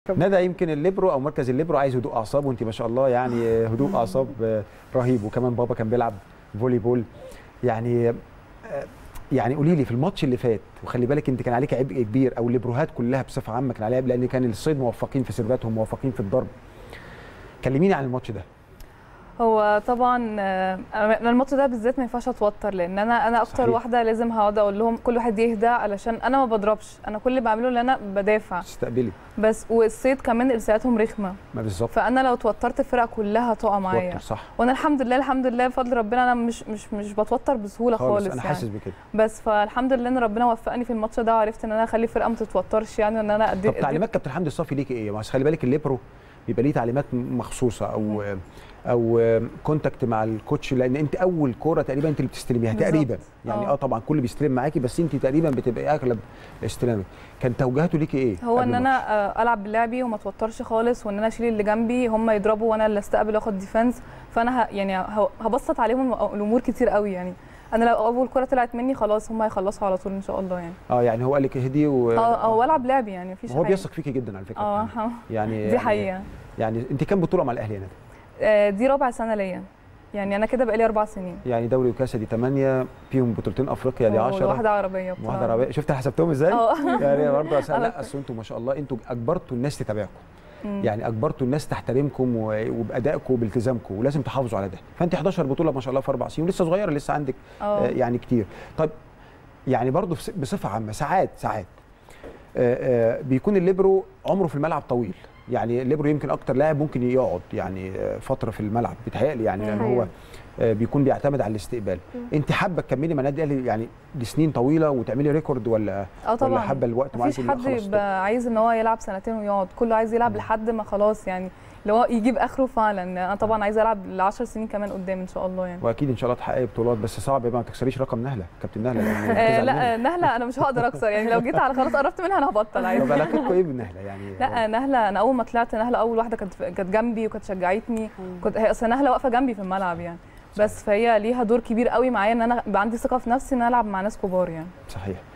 ندى يمكن الليبرو او مركز الليبرو عايز هدوء اعصاب وانت ما شاء الله يعني هدوء اعصاب رهيب وكمان بابا كان بيلعب فولي بول يعني يعني قولي لي في الماتش اللي فات وخلي بالك انت كان عليك عبء كبير او الليبروهات كلها بصفه عامه كان عليها عبء لان كان الصيد موفقين في سيرفاتهم موفقين في الضرب كلميني عن الماتش ده هو طبعا انا الماتش ده بالذات ما ينفعش اتوتر لان انا انا اكتر صحيح. واحده لازم هقعد اقول لهم كل واحد يهدى علشان انا ما بضربش انا كل اللي بعمله ان انا بدافع تستقبلي بس والصيد كمان ارسالاتهم رخمه ما بالظبط فانا لو اتوترت الفرقه كلها هتقع معايا توتر صح وانا الحمد لله الحمد لله بفضل ربنا انا مش مش مش بتوتر بسهوله خالص, خالص انا يعني. حاسس بكده بس فالحمد لله ان ربنا وفقني في الماتش ده وعرفت ان انا اخلي الفرقه ما تتوترش يعني وان انا ادي طب تعليمات كابتن حمدي الصافي ليكي ايه؟ بس خلي بالك الليبرو بيبقى ليه تعليمات مخصوصه او او كونتاكت مع الكوتش لان انت اول كوره تقريبا انت اللي بتستلميها بالظبط. تقريبا يعني اه آه. طبعا كل بيستلم معاكي بس انت تقريبا بتبقى اغلب استلامك كان توجيهاته ليكي ايه؟ هو قبل ان الماتش؟ انا آه، العب بلعبي وما اتوترش خالص وان انا اشيل اللي جنبي هم يضربوا وانا اللي استقبل واخد ديفense فانا ه... يعني ه- هبسط عليهم الامور كتير قوي يعني انا لو اول كره طلعت مني خلاص هم هيخلصوا على طول ان شاء الله يعني اه يعني هو قال لك اهدي و اه او العب لعبي يعني مفيش هو حاجه بيثق فيكي جدا على فكره اه يعني دي يعني- حقيقه يعني انت كام بطوله مع الاهلي يا ندى؟ آه، دي رابع سنه ليا يعني انا كده بقالي اربع سنين يعني دوري وكاسه دي 8 فيهم بطولتين افريقيا دي 10 واحده عربيه بطولة واحده عربيه شفت حسبتهم ازاي؟ اه يعني برضه أصل- أنا لا كنت- اصل انتوا ما شاء الله انتوا اجبرتوا الناس تتابعكم مم. يعني اجبرتوا الناس تحترمكم و- وبادائكم وبالتزامكم ولازم تحافظوا على ده فانت 11 بطوله ما شاء الله في اربع سنين ولسه صغيره لسه عندك آه اه يعني كتير طيب يعني برضه في- بصفه عامه ساعات ساعات آه آه بيكون الليبرو عمره في الملعب طويل يعني الليبرو يمكن اكتر لاعب ممكن يقعد يعني آه، فتره في الملعب بيتهيألي يعني لان هو آه، بيكون بيعتمد على الاستقبال انت حابه تكملي مع النادي الاهلي يعني لسنين طويله وتعملي ريكورد ولا اه ولا طبعا حابه الوقت معين مفيش تقولي حد لا خلاص يبقى عايز ان هو يلعب سنتين ويقعد كله عايز يلعب لحد ما خلاص يعني اللي هو يجيب اخره فعلا انا طبعا عايزه العب ل 10 سنين كمان قدام ان شاء الله يعني واكيد ان شاء الله تحققي بطولات بس صعب بقى ما تكسريش رقم نهله كابتن نهله لأن آه بتزعل لا منك. آه، نهله انا مش هقدر اكسر يعني لو جيت على خلاص قربت منها انا هبطل عادي طب علاقتكم ايه بالنهله يعني لا نهله انا اول ما طلعت نهله اول واحده كانت كانت جنبي وكانت شجعتني كنت هي اصلا نهله واقفه جنبي في الملعب يعني بس فهي ليها دور كبير قوي معايا ان انا يبقى عندي ثقه في نفسي ان انا العب مع ناس كبار يعني صحيح